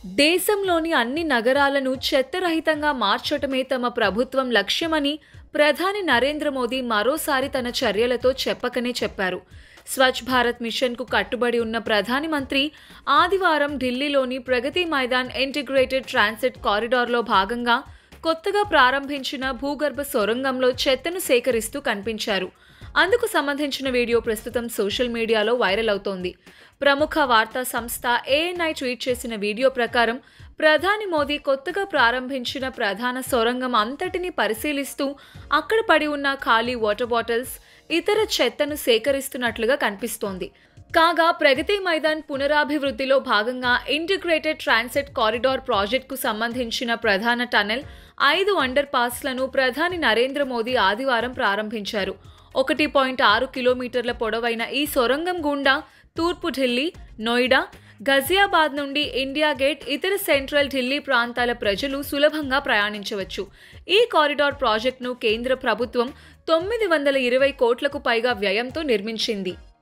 దేశంలోని అన్ని నగరాలను చెత్తరహితంగా మార్చటమే తమ ప్రభుత్వం లక్ష్యమని ప్రధాని నరేంద్ర మోదీ మరోసారి తన చర్యలతో చెప్పకనే చెప్పారు స్వచ్ఛ భారత్ మిషన్కు కట్టుబడి ఉన్న ప్రధాని మంత్రి ఆదివారం ఢిల్లీలోని ప్రగతి మైదాన్ ఇంటిగ్రేటెడ్ ట్రాన్సిట్ కారిడార్లో భాగంగా కొత్తగా ప్రారంభించిన భూగర్భ సొరంగంలో చెత్తను సేకరిస్తూ కనిపించారు అందుకు సంబంధించిన వీడియో ప్రస్తుతం సోషల్ మీడియాలో వైరల్ అవుతోంది ప్రముఖ వార్తా సంస్థ ఏఎన్ఐ ట్వీట్ చేసిన వీడియో ప్రకారం ప్రధాని మోదీ కొత్తగా ప్రారంభించిన ప్రధాన సొరంగం అంతటిని పరిశీలిస్తూ అక్కడ పడి ఉన్న ఖాళీ వాటర్ బాటిల్స్ ఇతర చెత్తను సేకరిస్తున్నట్లుగా కనిపిస్తోంది కాగా ప్రగతి మైదాన్ పునరాభివృద్ధిలో భాగంగా ఇంటిగ్రేటెడ్ ట్రాన్సిట్ కారిడార్ ప్రాజెక్టుకు సంబంధించిన ప్రధాన టనెల్ ఐదు అండర్ పాస్లను ప్రధాని నరేంద్ర మోదీ ఆదివారం ప్రారంభించారు ఒకటి పాయింట్ ఆరు కిలోమీటర్ల పొడవైన ఈ సొరంగం గుండా తూర్పు ఢిల్లీ నోయిడా గజియాబాద్ నుండి ఇండియా గేట్ ఇతర సెంట్రల్ ఢిల్లీ ప్రాంతాల ప్రజలు సులభంగా ప్రయాణించవచ్చు ఈ కారిడార్ ప్రాజెక్టును కేంద్ర ప్రభుత్వం తొమ్మిది వందల ఇరవై కోట్లకు పైగా వ్యయంతో నిర్మించింది